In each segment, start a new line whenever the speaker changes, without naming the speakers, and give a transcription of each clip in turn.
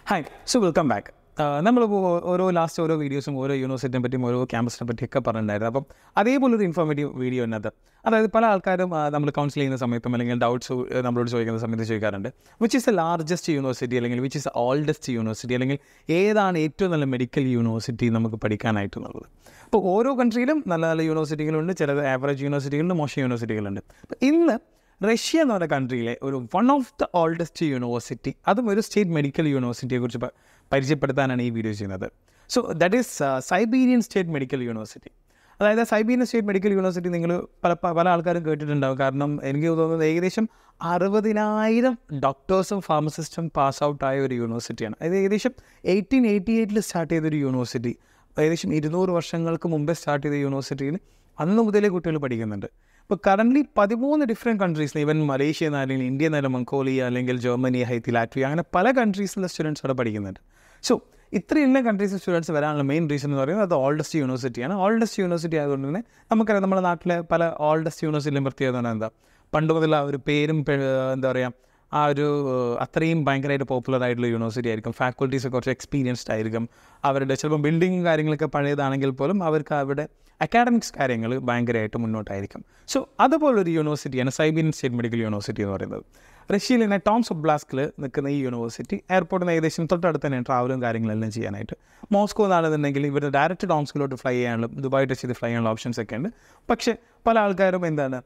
hi so welcome back നമ്മൾ ഓരോ last ഓരോ വീഡിയോസും ഓരോ യൂണിവേഴ്സിറ്റിനെ പറ്റിയും ഓരോ ക്യാമ്പസിനെ പറ്റിയൊക്കെ പറഞ്ഞിട്ടുണ്ടായിരുന്നു അപ്പം അതേപോലെ ഒരു ഇൻഫോർമേറ്റീവ് വീഡിയോ ഉള്ളത് അതായത് പല ആൾക്കാരും ആ, നമ്മൾ കൗൺസിൽ ചെയ്യുന്ന സമയത്തും അല്ലെങ്കിൽ ഡൗട്ട്സ് നമ്മളോട് ചോദിക്കുന്ന സമയത്ത് ചോദിക്കാറുണ്ട് which is the largest university അല്ലെങ്കിൽ which is the oldest university അല്ലെങ്കിൽ ഏതാണ് ഏറ്റവും നല്ല മെഡിക്കൽ യൂണിവേഴ്സിറ്റി നമുക്ക് പഠിക്കാനായിട്ടുള്ളത് അപ്പോൾ ഓരോ കൺട്രിയിലും നല്ല നല്ല യൂണിവേഴ്സിറ്റികളുണ്ട് ചിലത് ആവറേജ് യൂണിവേഴ്സിറ്റികളുണ്ട് മോശം യൂണിവേഴ്സിറ്റികളുണ്ട് അപ്പോൾ ഇന്ന് റഷ്യ എന്ന് പറഞ്ഞ കൺട്രിയിലെ ഒരു one of the oldest university അതും ഒരു സ്റ്റേറ്റ് മെഡിക്കൽ യൂണിവേഴ്സിറ്റിയെ കുറിച്ച് പ- പരിചയപ്പെടുത്താനാണ് ഈ വീഡിയോ ചെയ്യുന്നത് so that is Siberian State Medical University അതായത് സൈബീരിയൻ സ്റ്റേറ്റ് മെഡിക്കൽ യൂണിവേഴ്സിറ്റി നിങ്ങൾ പല പ- പല ആൾക്കാരും കേട്ടിട്ടുണ്ടാവും കാരണം എനിക്ക് തോന്നുന്നത് ഏകദേശം അറുപതിനായിരം ഡോക്ടേഴ്സും ഫാർമസിസ്റ്റും പാസ് ഔട്ട് ആയ ഒരു യൂണിവേഴ്സിറ്റിയാണ് അത് ഏകദേശം എയ്റ്റീൻ എയ്റ്റി എയ്റ്റിൽ സ്റ്റാർട്ട് ചെയ്തൊരു യൂണിവേഴ്സിറ്റി ഏകദേശം ഇരുന്നൂറ് വർഷങ്ങൾക്ക് മുമ്പേ സ്റ്റാർട്ട് ചെയ്ത യൂണിവേഴ്സിറ്റിയിൽ അന്ന് മുതലേ കുട്ടികൾ പഠിക്കുന്നുണ്ട് ഇപ്പോൾ കറൻ്റ്ലി പതിമൂന്ന് ഡിഫറെൻറ്റ് കൺട്രീസിൽ ഈവൻ മലേഷ്യ എന്ന് അല്ലെങ്കിൽ ഇന്ത്യ എന്നാലും മംഗോളിയ അല്ലെങ്കിൽ ജർമ്മനി ഹൈത്തി ലാറ്റ്വിയ അങ്ങനെ പല കൺട്രീസിലെ സ്റ്റുഡൻസ് അവിടെ പഠിക്കുന്നുണ്ട് സോ ഇത്രയെല്ലാം കൺട്രീസ് സ്റ്റുഡൻസ് വരാനുള്ള മെയിൻ റീസൺ എന്ന് പറയുന്നത് അത് ഓൾഡസ്റ്റ് യൂണിവേഴ്സിറ്റിയാണ് ഓൾഡസ്റ്റ് യൂണിവേഴ്സിറ്റി ആയതുകൊണ്ട് തന്നെ നമുക്കറിയാം നമ്മുടെ നാട്ടിലെ പല ഓൾഡസ്റ്റ് യൂണിവേഴ്സിറ്റിയിലും പ്രത്യേകത എന്ന് എന്താ പണ്ട് മുതൽ ആ ഒരു പേരും പെ- എന്താ പറയുക ആ ഒരു ഏഹ്, അത്രയും ഭയങ്കരമായിട്ട് പോപ്പുലർ ആയിട്ടുള്ള യൂണിവേഴ്സിറ്റി ആയിരിക്കും ഫാക്കൽറ്റീസ് കുറച്ച് എക്സ്പീരിയൻസ്ഡ് ആയിരിക്കും അവരുടെ ചിലപ്പോൾ ബിൽഡിങ്ങും കാര്യങ്ങളൊക്കെ പഴയതാണെങ്കിൽ പോലും അവർക്ക് അവിടെ അക്കാഡമിക്സ് കാര്യങ്ങൾ ഭയങ്കരമായിട്ട് മുന്നോട്ടായിരിക്കും സോ അതുപോലൊരു യൂണിവേഴ്സിറ്റിയാണ് സൈബീരിയൻ സ്റ്റേറ്റ് മെഡിക്കൽ യൂണിവേഴ്സിറ്റി എന്ന് പറയുന്നത് റഷ്യയിൽ തന്നെ ടോംസ് ഓഫ് ബ്ലാസ്കിൽ നിൽക്കുന്ന ഈ യൂണിവേഴ്സിറ്റി എയർപോർട്ടിൽ നിന്ന് ഏകദേശം തൊട്ടടുത്ത് തന്നെ ട്രാവലും കാര്യങ്ങളെല്ലാം ചെയ്യാനായിട്ട് മോസ്കോ എന്നാണെന്നുണ്ടെങ്കിൽ ഇവരുടെ ഡയറക്റ്റ് ടോംസ്കിലോട്ട് ഫ്ലൈ ചെയ്യാനുള്ള ദുബായ് ടച്ച് ചെയ്ത് ഫ്ലൈ ചെയ്യാനുള്ള ഓപ്ഷൻസ് ഒക്കെ ഉണ്ട് പക്ഷേ പല ആൾക്കാരും എന്താണ്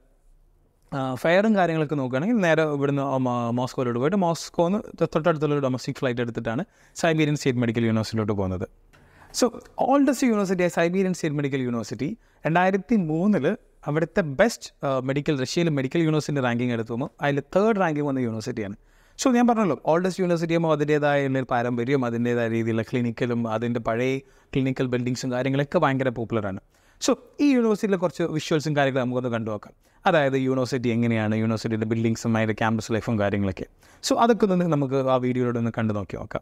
ഫെയറും കാര്യങ്ങളൊക്കെ നോക്കുകയാണെങ്കിൽ നേരെ ഇവിടുന്ന് മോ- മോസ്കോയിലോട്ട് പോയിട്ട് മോസ്കോന്ന് തൊട്ടടുത്തുള്ള ഒരു ഡൊമസ്റ്റിക് ഫ്ലൈറ്റ് എടുത്തിട്ടാണ് സൈബീരിയൻ സ്റ്റേറ്റ് മെഡിക്കൽ യൂണിവേഴ്സിറ്റിയിലോട്ട് പോകുന്നത് so oldest university Siberian State Medical University രണ്ടായിരത്തി മൂന്നില് അവിടുത്തെ ബെസ്റ്റ് മെഡിക്കൽ റഷ്യയിലെ മെഡിക്കൽ യൂണിവേഴ്സിറ്റി റാങ്കിങ് എടുത്തുമ്പോൾ അതിൽ തേർഡ് റാങ്കിങ് വന്ന യൂണിവേഴ്സിറ്റിയാണ് സോ ഞാൻ പറഞ്ഞല്ലോ ഓൾഡസ്റ്റ് യൂണിവേഴ്സിറ്റി ആകുമ്പോൾ അതിൻ്റേതായ ഒരു പാരമ്പര്യം അതിൻ്റേതായ രീതിയിലുള്ള ക്ലിനിക്കലും അതിൻ്റെ പഴയ ക്ലിനിക്കൽ ബിൽഡിങ്സും കാര്യങ്ങളൊക്കെ ഭയങ്കര പോപ്പുലറാണ് സോ ഈ യൂണിവേഴ്സിറ്റിയിലെ കുറച്ച് വിഷ്വൽസും കാര്യങ്ങളും നമുക്കൊന്ന് കണ്ടു നോക്കാം അതായത് യൂണിവേഴ്സിറ്റി എങ്ങനെയാണ് യൂണിവേഴ്സിറ്റിയുടെ ബിൽഡിങ്സും അതിൻ്റെ ക്യാമ്പസ് ലൈഫും കാര്യങ്ങളൊക്കെ സോ അതൊക്കെ ഒന്ന് നമുക്ക് ആ വീഡിയോയിലൂടെ ഒന്ന് കണ്ടു നോക്കി നോക്കാം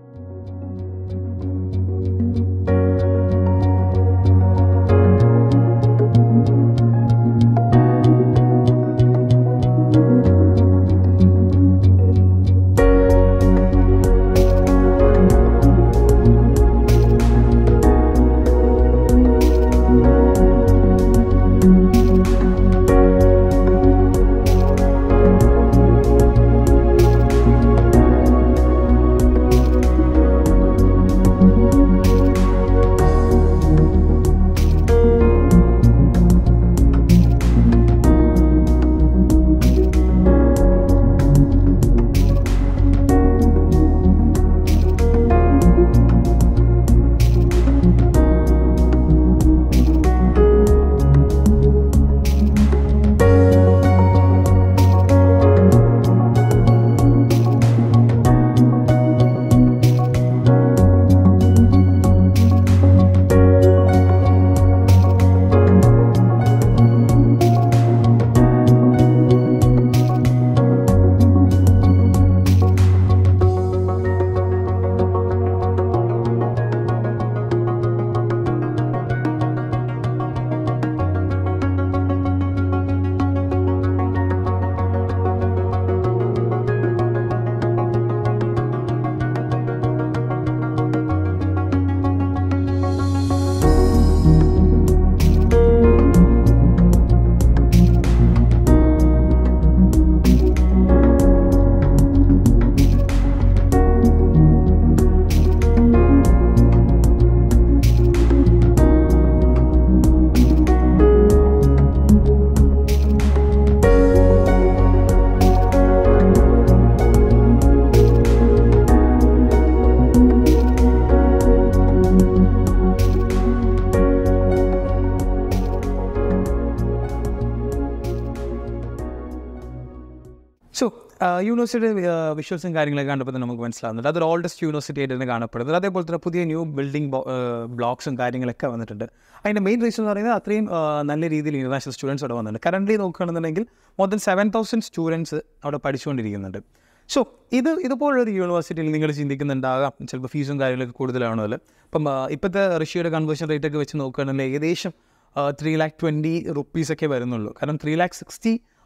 സോ യൂണിവേഴ്സിറ്റി വിഷ്വൽസും കാര്യങ്ങളൊക്കെ കണ്ടപ്പോൾ തന്നെ നമുക്ക് മനസ്സിലാവുന്നുണ്ട് അതൊരു ഓൾഡസ്റ്റ് യൂണിവേഴ്സിറ്റി ആയിട്ട് തന്നെ കാണപ്പെടുന്നത് അതേപോലെ തന്നെ പുതിയ ന്യൂ ബിൽഡിംഗ് ബ്ലോക്സും കാര്യങ്ങളൊക്കെ വന്നിട്ടുണ്ട് അതിൻ്റെ മെയിൻ റീസൺ എന്ന് പറയുന്നത് അത്രയും ആ, നല്ല രീതിയിൽ ഇൻ്റർനാഷണൽ സ്റ്റുഡൻസ് അവിടെ വന്നിട്ടുണ്ട് കറൻ്റ് നോക്കുകയാണെന്നുണ്ടെങ്കിൽ more than seven thousand students അവിടെ പഠിച്ചുകൊണ്ടിരിക്കുന്നുണ്ട് സോ ഇത് ഇതുപോലൊരു യൂണിവേഴ്സിറ്റിയിൽ നിങ്ങൾ ചിന്തിക്കുന്നുണ്ടാകാം ചിലപ്പോൾ ഫീസും കാര്യങ്ങളൊക്കെ കൂടുതലാണല്ലോ അപ്പം ആ, ഇപ്പോഴത്തെ റഷ്യയുടെ കൺവേർഷൻ റേറ്റ് ഒക്കെ വെച്ച് നോക്കുകയാണെങ്കിൽ ഏകദേശം ത്രീ ലാക്ക് ട്വൻറ്റി റുപ്പീസൊക്കെ വരുന്നുള്ളൂ കാരണം ത്രീ ലാക്ക് സിക്സ്റ്റി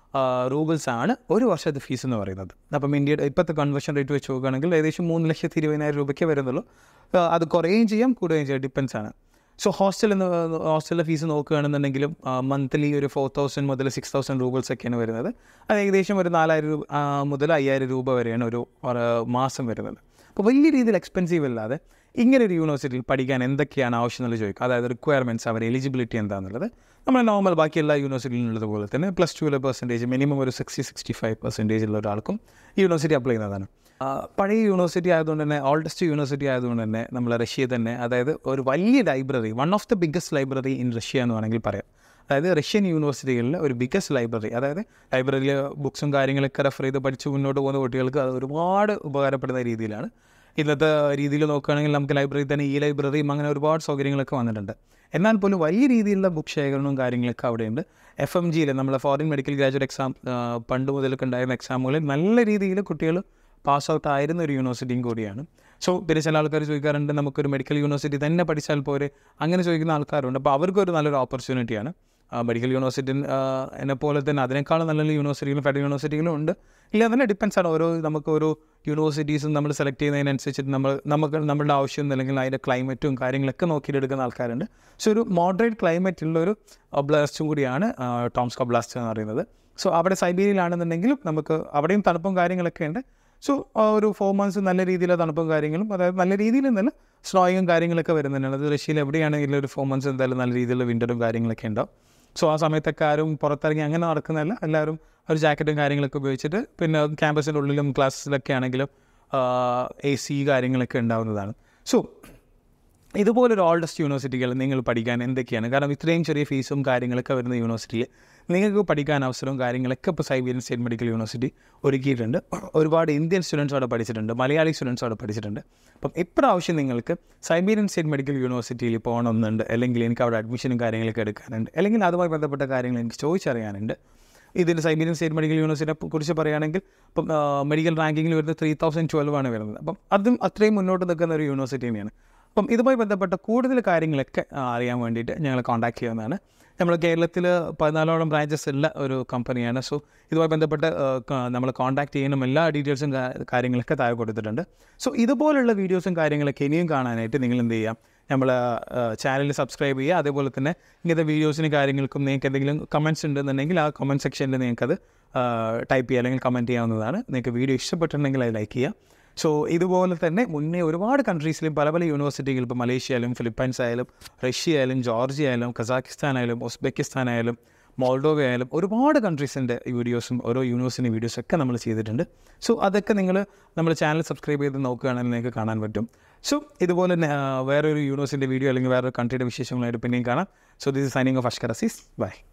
റൂബിൾസ് ആണ് ഒരു വർഷത്തെ ഫീസ് എന്ന് പറയുന്നത് അപ്പം ഇന്ത്യയുടെ ഇപ്പോഴത്തെ കൺവേർഷൻ റേറ്റ് വെച്ച് നോക്കുകയാണെങ്കിൽ ഏകദേശം മൂന്ന് ലക്ഷത്തി ഇരുപതിനായിരം രൂപയ്ക്ക് വരുന്നുള്ളൂ ആ, അത് കുറയുകയും ചെയ്യാം കൂടുകയും ചെയ്യാം ഡിപ്പെൻസ് ആണ് സോ ഹോസ്റ്റൽ എന്ന് ഹോസ്റ്റലിലെ ഫീസ് നോക്കുകയാണെന്നുണ്ടെങ്കിലും മന്ത്ലി ഒരു ഫോർ തൗസൻഡ് മുതൽ സിക്സ് തൗസൻഡ് റൂബിൾസ് ഒക്കെയാണ് വരുന്നത് അത് ഏകദേശം ഒരു നാലായിരം രൂപ ആ, മുതൽ അയ്യായിരം രൂപ വരെയാണ് ഒരു ഒരു മാസം വരുന്നത് അപ്പോൾ വലിയ രീതിയിൽ എക്സ്പെൻസീവ് അല്ലാതെ ഇങ്ങനെ ഒരു യൂണിവേഴ്സിറ്റിയിൽ പഠിക്കാൻ എന്തൊക്കെയാണ് ആവശ്യം എന്നുള്ളത് ചോദിക്കുക അതായത് റിക്വയർമെൻറ്റ്സ് അവർ എലിജിബിലിറ്റി എന്താണെന്നുള്ളത് നമ്മൾ നോർമൽ ബാക്കി എല്ലാ യൂണിവേഴ്സിറ്റിയിലുള്ളത് പോലെ തന്നെ പ്ലസ് ടുവിലെ പെർസെൻറ്റേജ് മിനിമം ഒരു സിക്സ്റ്റി സിക്സ്റ്റി ഫൈവ് പെർസെൻറ്റേജ് ഉള്ള ഒരാൾക്കും ഈ യൂണിവേഴ്സിറ്റി അപ്ലൈ ചെയ്യുന്നതാണ് ആ, പഴയ യൂണിവേഴ്സിറ്റി ആയതുകൊണ്ട് തന്നെ ഓൾഡസ്റ്റ് യൂണിവേഴ്സിറ്റി ആയതുകൊണ്ട് തന്നെ നമ്മൾ റഷ്യ തന്നെ അതായത് ഒരു വലിയ library one of the biggest library in Russia എന്ന് വേണമെങ്കിൽ പറയാം അതായത് റഷ്യൻ യൂണിവേഴ്സിറ്റികളിൽ ഒരു ബിഗ്ഗസ്റ്റ് ലൈബ്രറി അതായത് ലൈബ്രറിയിൽ ബുക്സും കാര്യങ്ങളൊക്കെ റെഫർ ചെയ്ത് പഠിച്ച് മുന്നോട്ട് പോകുന്ന കുട്ടികൾക്ക് അത് ഒരുപാട് ഉപകാരപ്പെടുന്ന രീതിയിലാണ് ഇന്നത്തെ രീതിയിൽ നോക്കുകയാണെങ്കിൽ നമുക്ക് ലൈബ്രറി തന്നെ ഈ ലൈബ്രറിയും അങ്ങനെ ഒരുപാട് സൗകര്യങ്ങളൊക്കെ വന്നിട്ടുണ്ട് എന്നാൽ പോലും വലിയ രീതിയിലുള്ള ബുക്ക് ശേഖരണവും കാര്യങ്ങളൊക്കെ അവിടെയുണ്ട് എഫ് എം ജിയിൽ നമ്മളെ ഫോറിൻ മെഡിക്കൽ ഗ്രാജുവേറ്റ് എക്സാം പണ്ട് മുതലൊക്കെ ഉണ്ടായിരുന്ന എക്സാമുകളിൽ നല്ല രീതിയിൽ കുട്ടികൾ പാസ് ഔട്ട് ആയിരുന്ന ഒരു യൂണിവേഴ്സിറ്റിയും കൂടിയാണ് സോ പിന്നെ ചില ആൾക്കാർ ചോദിക്കാറുണ്ട് നമുക്കൊരു മെഡിക്കൽ യൂണിവേഴ്സിറ്റി തന്നെ പഠിച്ചാൽ പോരെ അങ്ങനെ ചോദിക്കുന്ന ആൾക്കാരുണ്ട് അപ്പോൾ അവർക്കൊരു നല്ലൊരു ഓപ്പർച്യൂണിറ്റിയാണ് മെഡിക്കൽ യൂണിവേഴ്സിറ്റി എന്നെ പോലെ തന്നെ അതിനേക്കാളും നല്ല യൂണിവേഴ്സിറ്റികളും ഫെഡറൽ യൂണിവേഴ്സിറ്റികളും ഉണ്ട് ഇല്ല അതിനെ ഡിപ്പെൻസ് ആണ് ഓരോ നമുക്ക് ഓരോ യൂണിവേഴ്സിറ്റീസും നമ്മൾ സെലക്ട് ചെയ്യുന്നതിനനുസരിച്ചിട്ട് നമ്മൾ നമുക്ക് നമ്മളുടെ ആവശ്യം അല്ലെങ്കിൽ അതിൻ്റെ ക്ലൈമറ്റും കാര്യങ്ങളൊക്കെ നോക്കിയിട്ട് എടുക്കുന്ന ആൾക്കാരുണ്ട് സോ ഒരു മോഡറേറ്റ് ക്ലൈമറ്റ് ഉള്ള ഒരു ബ്ലാസ്റ്റും കൂടിയാണ് ടോംസ്കോ ബ്ലാസ്റ്റ് എന്ന് പറയുന്നത് സോ അവിടെ സൈബീരിയയിലാണെന്നുണ്ടെങ്കിലും നമുക്ക് അവിടെയും തണുപ്പും കാര്യങ്ങളൊക്കെ ഉണ്ട് സോ ഒരു ഫോർ മന്ത്സ് നല്ല രീതിയിലുള്ള തണുപ്പും കാര്യങ്ങളും അതായത് നല്ല രീതിയിൽ നല്ല സ്നോയും കാര്യങ്ങളൊക്കെ വരുന്നുണ്ട് അത് റഷ്യയിൽ എവിടെയാണെങ്കിലും ഒരു ഫോർ മന്ത്സ് എന്തായാലും നല്ല രീതിയിലുള്ള വിൻ്ററും കാര്യങ്ങളൊക്കെ ഉണ്ടാവും സോ ആ സമയത്തൊക്കെ ആരും പുറത്തിറങ്ങി അങ്ങനെ നടക്കുന്നതല്ല എല്ലാവരും ഒരു ജാക്കറ്റും കാര്യങ്ങളൊക്കെ ഉപയോഗിച്ചിട്ട് പിന്നെ ക്യാമ്പസിൻ്റെ ഉള്ളിലും ക്ലാസ്സിലൊക്കെ ആണെങ്കിലും എ സി കാര്യങ്ങളൊക്കെ ഉണ്ടാവുന്നതാണ് സോ ഇതുപോലൊരു ഓൾഡസ്റ്റ് യൂണിവേഴ്സിറ്റികൾ നിങ്ങൾ പഠിക്കാൻ എന്തൊക്കെയാണ് കാരണം ഇത്രയും ചെറിയ ഫീസും കാര്യങ്ങളൊക്കെ വരുന്ന യൂണിവേഴ്സിറ്റിയിൽ നിങ്ങൾക്ക് പഠിക്കാൻ അവസരവും കാര്യങ്ങളൊക്കെ ഇപ്പോൾ സൈബീരിയൻ സ്റ്റേറ്റ് മെഡിക്കൽ യൂണിവേഴ്സിറ്റി ഒരുക്കിയിട്ടുണ്ട് ഒരുപാട് ഇന്ത്യൻ സ്റ്റുഡൻസ് അവിടെ പഠിച്ചിട്ടുണ്ട് മലയാളി സ്റ്റുഡൻസ് അവിടെ പഠിച്ചിട്ടുണ്ട് അപ്പം ഇപ്രാവശ്യം നിങ്ങൾക്ക് സൈബീരിയൻ സ്റ്റേറ്റ് മെഡിക്കൽ യൂണിവേഴ്സിറ്റിയിൽ പോകണമെന്നുണ്ട് അല്ലെങ്കിൽ എനിക്ക് അവിടെ അഡ്മിഷനും കാര്യങ്ങളൊക്കെ എടുക്കാനുണ്ട് അല്ലെങ്കിൽ അതുമായി ബന്ധപ്പെട്ട കാര്യങ്ങൾ എനിക്ക് ചോദിച്ചറിയാനുണ്ട് ഇതിൻ്റെ സൈബീരിയൻ സ്റ്റേറ്റ് മെഡിക്കൽ യൂണിവേഴ്സിറ്റിയെ കുറിച്ച് പറയുകയാണെങ്കിൽ ഇപ്പം മെഡിക്കൽ റാങ്കിങ്ങിൽ വരുന്നത് ത്രീ തൗസൻഡ് ട്വൽവ് ആണ് വരുന്നത് അപ്പം അതും അത്രയും മുന്നോട്ട് നിൽക്കുന്ന ഒരു യൂണിവേഴ്സിറ്റി തന്നെയാണ് അപ്പം ഇതുമായി ബന്ധപ്പെട്ട കൂടുതൽ കാര്യങ്ങളൊക്കെ ആ, അറിയാൻ വേണ്ടിയിട്ട് ഞങ്ങൾ കോൺടാക്ട് ചെയ്യുന്നതാണ് നമ്മൾ കേരളത്തിൽ പതിനാലോളം ബ്രാഞ്ചസ് ഉള്ള ഒരു കമ്പനിയാണ് സോ ഇതുമായി ബന്ധപ്പെട്ട് നമ്മൾ കോൺടാക്ട് ചെയ്യുന്ന എല്ലാ ഡീറ്റെയിൽസും കാ- കാര്യങ്ങളൊക്കെ താഴെ കൊടുത്തിട്ടുണ്ട് സോ ഇതുപോലുള്ള വീഡിയോസും കാര്യങ്ങളൊക്കെ ഇനിയും കാണാനായിട്ട് നിങ്ങൾ എന്ത് ചെയ്യാം നമ്മൾ ചാനൽ സബ്സ്ക്രൈബ് ചെയ്യുക അതേപോലെ തന്നെ ഇങ്ങനത്തെ വീഡിയോസിന് കാര്യങ്ങൾക്കും നിങ്ങൾക്ക് എന്തെങ്കിലും കമൻറ്റ്സ് ഉണ്ടെന്നുണ്ടെങ്കിൽ ആ കമൻറ്റ് സെക്ഷനിൽ നിങ്ങൾക്കത് ടൈപ്പ് ചെയ്യുക അല്ലെങ്കിൽ കമൻറ്റ് ചെയ്യാവുന്നതാണ് നിങ്ങൾക്ക് വീഡിയോ ഇഷ്ടപ്പെട്ടിട്ടുണ്ടെങ്കിൽ അത് ലൈക്ക് ചെയ്യുക സോ ഇതുപോലെ തന്നെ മുന്നേ ഒരുപാട് കൺട്രീസിലും പല പല യൂണിവേഴ്സിറ്റികൾ ഇപ്പോൾ മലേഷ്യ ആയാലും ഫിലിപ്പൈൻസ് ആയാലും റഷ്യ ആയാലും ജോർജിയ ആയാലും കസാക്കിസ്ഥാൻ ആയാലും ഉസ്ബെക്കിസ്ഥാൻ ആയാലും മോൾഡോവ ആയാലും ഒരുപാട് കൺട്രീസിൻ്റെ വീഡിയോസും ഓരോ യൂണിവേഴ്സിറ്റി വീഡിയോസും ഒക്കെ നമ്മൾ ചെയ്തിട്ടുണ്ട് സോ അതൊക്കെ നിങ്ങൾ നമ്മുടെ ചാനൽ സബ്സ്ക്രൈബ് ചെയ്ത് നോക്കുകയാണെങ്കിൽ നിങ്ങൾക്ക് കാണാൻ പറ്റും സോ ഇതുപോലെ തന്നെ ആ, വേറൊരു യൂണിവേഴ്സിറ്റിൻ്റെ വീഡിയോ അല്ലെങ്കിൽ വേറൊരു കൺട്രിയുടെ വിശേഷങ്ങളായിട്ട് പിന്നെയും കാണാം so this is signing off Ashkar Aziz by